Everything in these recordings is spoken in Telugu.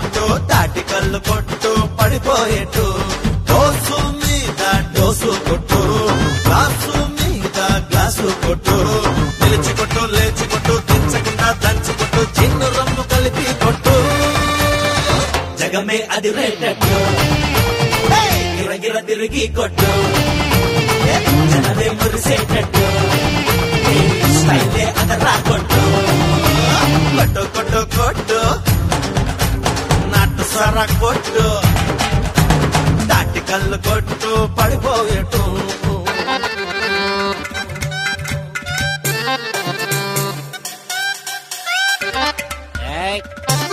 కొట్టు తాటి కళ్ళు కొట్టు పడిపోయేట్టు డోసు మీద డోసు కొట్టు గ్లాసు మీద గ్లాసు కొట్టు నిలిచి కొట్టు లేచి కొట్టు దించకుండా దంచి కొట్టు చిన్ను రమ్ము కలిపి కొట్టు జగమే అది రేటట్టు గిరగిర తిరిగి కొట్టు జనమే మురిసేటట్టు స్టైలే అదరా కొట్టు కొట్టు కొట్టు కొట్టు నాటు సర కొట్టు దాటి కళ్ళు కొట్టు పడిపోయేటు ఏయ్,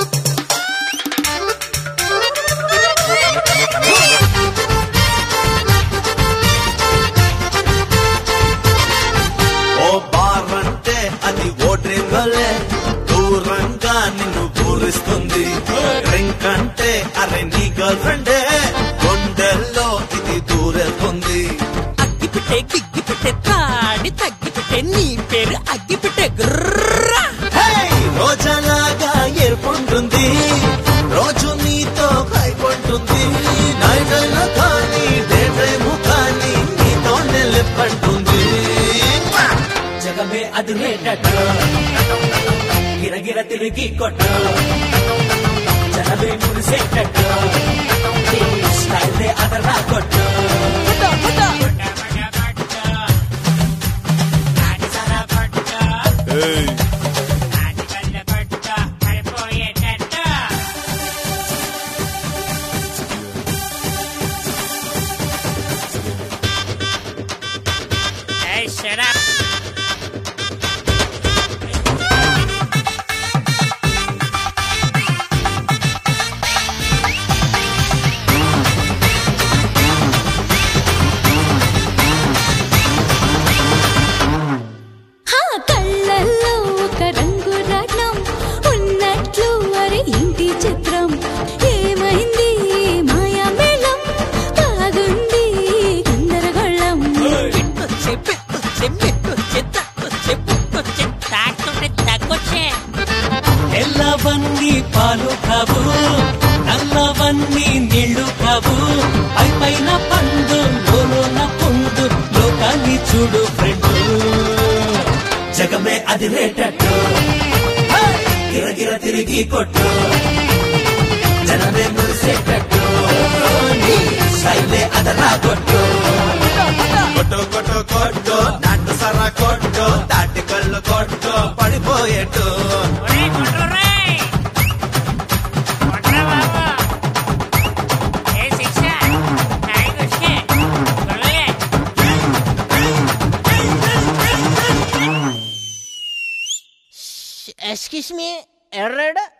ఓ బార్ అంటే అది ఓ డ్రీమ్ వల్లే దూరంగా నిన్ను పూరిస్తుంది డ్రింక్ అంటే అరే నీ గర్ల్ ఫ్రెండే గుండెల్లో ఇది దూరేస్తుంది అగ్గి పెట్టే గిగ్గి పెట్టే తాడి తగ్గి పెట్టే నీ పేరు అగ్గి పెట్టే గుర్రా హే! రోజలాగా ఏర్పడుతుంది రోజు నీతో భయపడుతుంది నైట్ అయినా కానీ డే టైము కానీ నీతోనే లెప్పంటుంది జగమే అది రేటట్టు గిరగిర తిరిగి కొట్టు జనమే మురిసేటట్టు నీ స్టైలే అదరా కొట్టు Hey, shut up. హా కళ్ళల్లో ఒక రంగు రాట్నం ఉన్నట్లు అరే ఇంటి చిత్రం ఏమైంది మాయా మేళం బాగుంది గందరగోళం పెట్టొచ్చే పెట్టొచ్చే మెట్టొచ్చే తట్టొచ్చే పుట్టొచ్చే తాకుతుంటే తగ్గొచ్చే తెల్లవన్నీ పాలు కావు నల్లవన్నీ నీళ్లు కావు పై పైన పండు లోన పుండు లోకాన్ని చూడు ఫ్రెండ్ జగమే అది రేటట్టు గిరగిర తిరిగి కొట్టు జనమే మురిసేటట్టు నీ స్టైలే అదరా కొట్టు కొట్టు కొట్టు కొట్టు నాటు సర కొట్టు దాటి కళ్ళు కొట్టు పడిపోయేట్టు ఒరేయ్, కొట్టుర్రేయ్. కొట్టురా బాబు. ఏ శిక్ష? తాగి వచ్చే. కొడలే. Excuse me ఎర్రడు